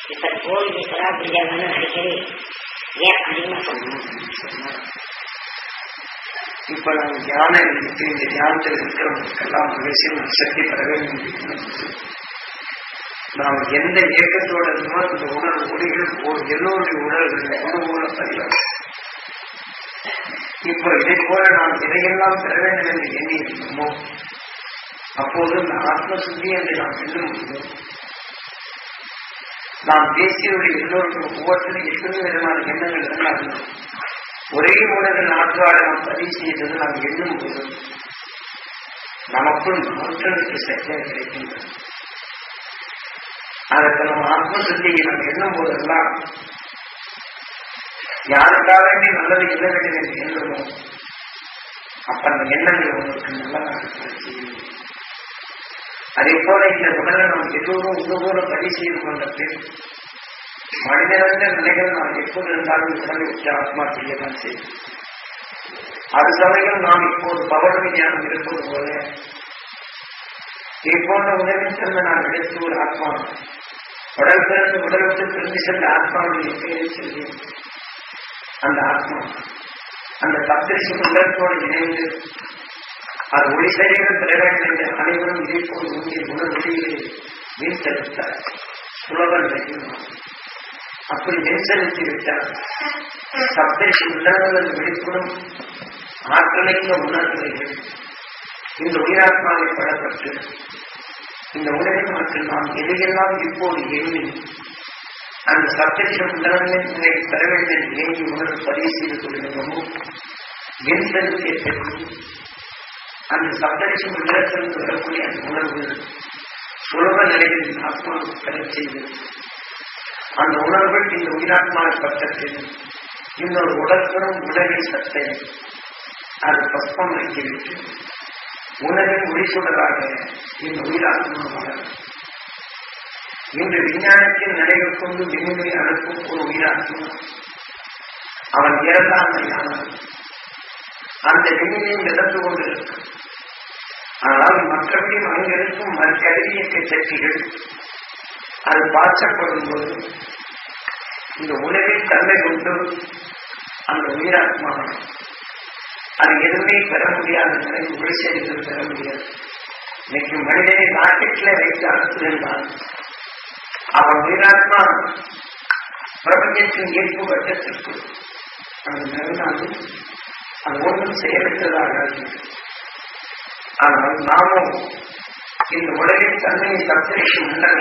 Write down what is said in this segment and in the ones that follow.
இப்ப கோவில் இப்பதான் பிடிக்காதுன்னு அடிக்கடி ஏன் அதிகமா சொல்லணும் அப்படின்னு சொன்னா இப்ப நம்ம தியானம் இருக்கு இந்த தியானத்தில் இருக்கிறவங்களுக்கெல்லாம் மகிழ்ச்சியும் சக்தி பெற வேண்டும் என்று நாம் எந்த இயக்கத்தோட இருந்தோமோ இந்த உணர்வு ஒளிகள் ஒரு எல்லோருடைய உணர்வுகள் ஒன்று போல பதிவாகும் இப்போ இதை போல நாம் எதையெல்லாம் பெற வேண்டும் என்று எண்ணி இருந்தோமோ அப்போது இந்த ஆத்ம சுத்தி என்று நாம் எண்ணும் போது நாம் பேசியவர்கள் எல்லோருக்கும் ஒவ்வொருத்தரும் எத்தனை விதமான எண்ணங்கள் இருந்தாலும் ஒரே உணர்வில் நாட்டுவாட நாம் பதிவு செய்தது நாம் எண்ணும் போது நமக்குள் மாற்றங்களுக்கு சரியாக கிடைக்கின்றது அதற்கு நம்ம ஆத்ம சுத்தியை நாம் எண்ணும் போதெல்லாம் யாருக்காக வேண்டி நல்லது எண்ண வேண்டும் என்று எண்ணுமோ அப்ப அந்த எண்ணங்கள் உங்களுக்கு நல்லதாக செய்யும் அதே போல இந்த உடலை நாம் எல்லோரும் உணவோடு பதிவு செய்து கொண்ட பின் மனிதனந்த நிலைகள் நாம் எப்போது இருந்தாலும் உடலை விட்டு ஆத்மா செய்யத்தான் செய்யும் அது சமயம் நாம் இப்போது பவன விஞ்ஞானம் இருப்பது போல இப்போன்ற உணவின் தன்மை நாம் எடுத்து ஒரு ஆத்மா உடல் பிறந்து உடல் விட்டு பிரிந்து சென்ற ஆத்மாவுடைய பெயரை சொல்லி அந்த ஆத்மா அந்த பத்திரிகை உள்ளத்தோடு இணைந்து அது ஒளி சரீரம் பெற வேண்டும் என்று அனைவரும் இதே போல் உண்மை உணர்வுகளிலே மீன் செலுத்தார் சுலபன் வைக்கணும் அப்படி மீன் செலுத்தி விட்டார் சப்தரிசி உள்ளவர்கள் வெளிப்படும் ஆற்றலைந்த உணர்வுகள் இந்த உயிராத்மாவை படப்பட்டு இந்த உலகின் மக்கள் நாம் எதையெல்லாம் இப்போது எண்ணி அந்த சப்தரிஷம் உணர்வின் நிலை பெற வேண்டும் என்று எண்ணி உணர்வு பதிவு செய்து கொள்கிறோமோ மீன் செலுத்திய பிறகு அந்த சப்தரிஷம் உள்ளத்திலிருந்து வரக்கூடிய அந்த உணர்வு சுலப நிலையில் ஆத்மாவுக்கு பெறச் செய்து அந்த உணர்வுகள் இந்த உயிராத்மாவை பட்டத்தில் இன்னொரு உடற்புறம் உலகின் சத்தை அது பஸ்பம் வைத்துவிட்டு உணவின் ஒளிசுடராக இந்த உயிராத்மாவாக இன்று விஞ்ஞானத்தின் நிலைகள் கொண்டு விண்ணிலை அனுப்பும் ஒரு உயிராத்மா அவன் இறந்தாமையானால் அந்த விண்ணிலையும் இழந்து கொண்டிருக்கும் ஆனால் மற்றபடி அங்கிருக்கும் கதிரியக்க சக்திகள் அது பாய்ச்சப்படும் போது இந்த உணவில் தன்மை கொண்டு அந்த உயிராத்மா அது எதுவுமே பெற முடியாத நிலை ஒளிசெறிகள் பெற முடியாது இன்னைக்கு மனிதனை ராக்கெட்ல வைத்து அனுப்புகின்றான் அவன் உயிராத்மா பிரபஞ்சத்தின் ஈர்ப்பு வட்டத்திற்கு அது நகர்ந்தாலும் அது ஒன்றும் செயலற்றதாக ஆனால் நாமும் இந்த உலகின் தன்மையை சப்தரிஷி மண்டல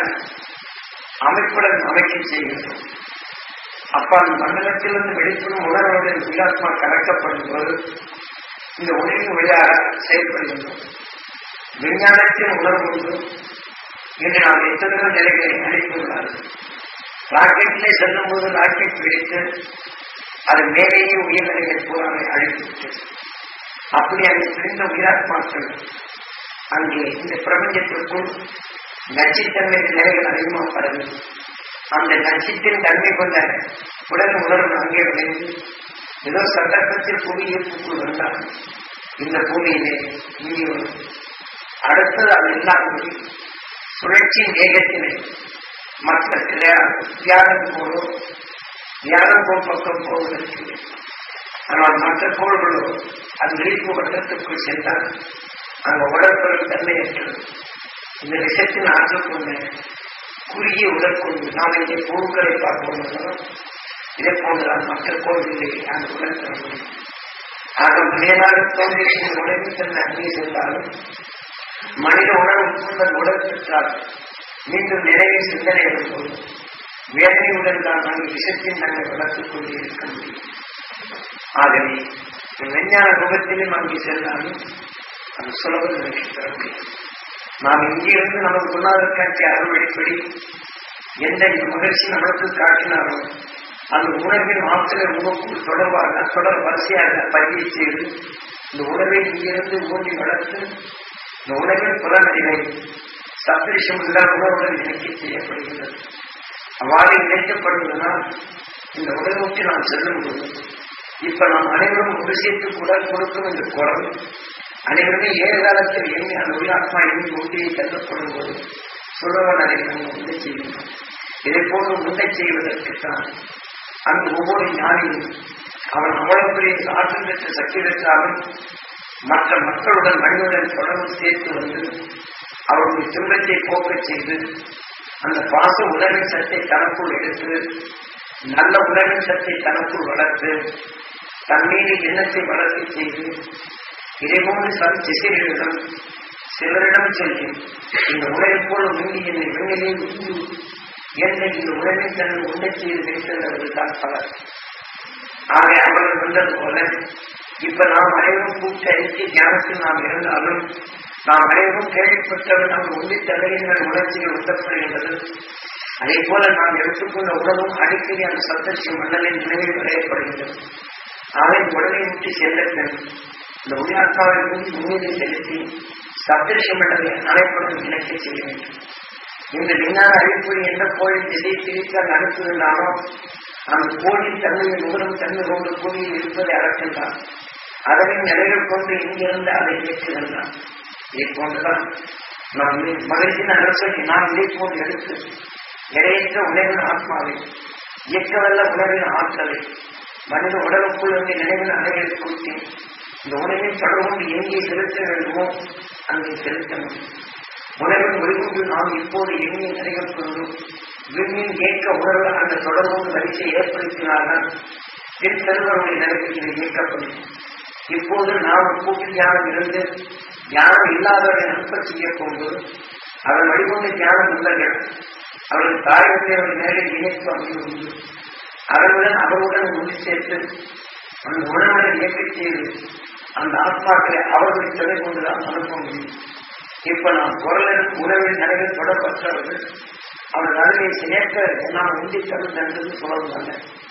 அமைப்புடன் அமைக்க செய்கின்றோம் அப்ப அந்த மண்டலத்திலிருந்து வெளிப்படும் உணர்வோடு உயிராத்மா கலக்கப்படும் போது இந்த உலகின் வழியாக செயல்படுகின்றோம் விஞ்ஞானத்தின் உணர்வு உண்டு இன்று நாம் எத்தனையோ நிலைகளை அளித்துள்ளார்கள் ராக்கெட்டிலே செல்லும் போது ராக்கெட் வெடித்து அது மேலேயே உயிர்நிலைகளை பூராவை அழித்துவிட்டது அப்படி அங்கே பிரிந்த உயிராத்மாக்கள் அங்கே இந்த பிரபஞ்சத்திற்குள் நச்சுத்தன்மை நிலைகள் அதிகமாக பரவி அந்த நச்சித்தின் தன்மை கொண்ட உடல் உணர்வு அங்கே விளைந்து ஏதோ சந்தர்ப்பத்தில் புவி ஈர்ப்புக்குள் வந்தால் இந்த பூமியிலே இங்கே அடுத்தது அது இல்லாதபடி சுழற்சியின் வேகத்திலே மற்ற தியானம் போலோ தியானம் போல் பக்கம் போவதற்கு ஆனால் மற்ற கோள்களோ அந்த ஈர்ப்பு வட்டத்திற்குள் சென்றால் அங்க உடற்பொருள் தன்மையற்றது இந்த விஷயத்தின் ஆற்றல் கொண்ட குறுகிய உடல் கொண்டு நாம் இங்கே பொருட்களை பார்ப்போம் இதே போன்றுதான் மற்ற கோள்களிலே அந்த உடல் பெற முடியும் ஆக மேலாக தோன்றிய இந்த உடலில் தன்னை அங்கே சென்றாலும் மனித உணர்வு கூந்த உடல் பெற்றால் மீண்டும் நிறைய சிந்தனை வரும்போது வேதனையுடன் தான் நாங்கள் விஷத்தின் தன்னை வளர்த்துக் கொண்டு இருக்க முடியும் ஆகவே விஞ்ஞான முகத்திலும் அங்கே சென்றாலும் அது சுலப நிலைக்கு பெற முடியும் நாம் இங்கிருந்து நமக்கு குருநாதர் காட்சி அறுவடைப்படி எந்த மகிழ்ச்சி நமக்கு காட்டினாரோ அந்த உணர்வின் ஆற்றலை உணவுக்குள் தொடர்பாக தொடர் வரிசையாக பதிவு செய்து இந்த உணவை இங்கிருந்து ஊன்றி வளர்த்து இந்த உணவின் புலனறிவை சப்தரிஷம் உள்ள உணவுடன் இணைக்க செய்யப்படுகிறது அவ்வாறு இணைக்கப்படுவதனால் இந்த உணவுக்கு நாம் செல்லும் போது இப்ப நாம் அனைவரும் ஒரு விஷயத்து குரல் கொடுக்கும் இந்த குரல் அனைவருமே ஏழு காலத்தில் எண்ணி அந்த உயிராத்மா எண்ணி ஒன்றியை கருதப்படும் போது சொல்லுவன் அதை நாம் உண்டு செய்கின்றோம் இதை போன்று முண்டை செய்வதற்குத்தான் அந்த ஒவ்வொரு ஞானியும் அவன் அவ்வளவு பெரிய ஆற்றல் பெற்ற சக்தி பெற்றாலும் மற்ற மக்களுடன் மனிதனுடன் தொடர்பு சேர்த்து வந்து அவருடைய துன்பத்தை போக்கச் செய்து அந்த பாச உணர்வின் சத்தை தனக்குள் எடுத்து நல்ல உணர்வின் சத்தை தனக்குள் வளர்த்து தன் மீது எண்ணத்தை வளர்த்து செய்து இதேபோன்று சம் திசைகளிடம் சிலரிடம் சொல்லி இந்த உலகை போல முந்தி என்னை விண்ணிலே உண்டு என்னை இந்த உலகை தன்னை உண்டை செய்து வைத்தவர்கள் தான் பலர் ஆக அவர்கள் வந்தது போல இப்ப நாம் அனைவரும் கூட்டு அறிக்கை தியானத்தில் நாம் இருந்தாலும் நாம் அனைவரும் கேள்விப்பட்டவர் நாம் உண்மை தலையினர் உணர்ச்சிகள் உண்டப்படுகின்றது அதே போல நாம் எடுத்துக்கொண்ட உணவும் அடிக்கடி அந்த சப்தர்ஷி மண்டலின் நினைவில் விளையப்படுகின்றது அவை உடலை விட்டு செல்லட்டும் இந்த உயிராத்மாவை கூட்டி முன்னிலை செலுத்தி சப்தர்ஷி மண்டலை அனைப்படும் இணைக்க செய்ய வேண்டும் இந்த விஞ்ஞான அறிவிப்பு எந்த கோயில் திசை பிரித்தால் அனுப்புகின்றானோ அந்த கோயில் தன்மையை நுகரும் தன்மை கொண்டு கோயில் இருப்பதை அறக்கின்றான் அதனை நிலைகள் கொண்டு இங்கிருந்து அதை இயக்குகின்றான் இதை போன்றுதான் நாம் மகிழ்ச்சியின் அரசனை நாம் இதை போன்று எடுத்து நிறையற்ற உணவின் ஆத்மாவை இயக்கவல்ல உணவின் ஆற்றலை மனித உடலுக்குள் இருந்து நினைவின் அலைகளை கூட்டி இந்த உணவின் தொடர்பு எங்கே செலுத்த வேண்டுமோ அங்கே செலுத்த முடியும் உணவின் முடிவுக்கு நாம் இப்போது எண்ணி நிலைகள் கொண்டு விண்ணின் இயக்க உணர்வு அந்த தொடர்பு வரிசை ஏற்படுத்தினால்தான் பின் செல்வருடைய நிலைக்கு இது இயக்கப்படும் இப்போது நாம் கூட்டு தியானம் இருந்து தியானம் இல்லாதவர்களை அனுப்ப செய்ய போகும்போது அவர் வழிகொண்டு தியானம் உள்ளர்கள் அவர்கள் தாயத்தை அவர்கள் நேரில் இணைப்பு அமைந்து உண்டு அவர்களுடன் அவர்களுடன் ஒன்று சேர்த்து அந்த உணர்வை இயக்க செய்து அந்த ஆத்மாக்களை அவர்களை துணை கொண்டுதான் அனுப்ப முடியும் இப்ப நாம் குரலின் உணவின் நிலையில் தொடர்பற்றவர்கள் அவர் நடுவை சேர்க்க நாம் உண்டி தரும் என்று சொல்லவும்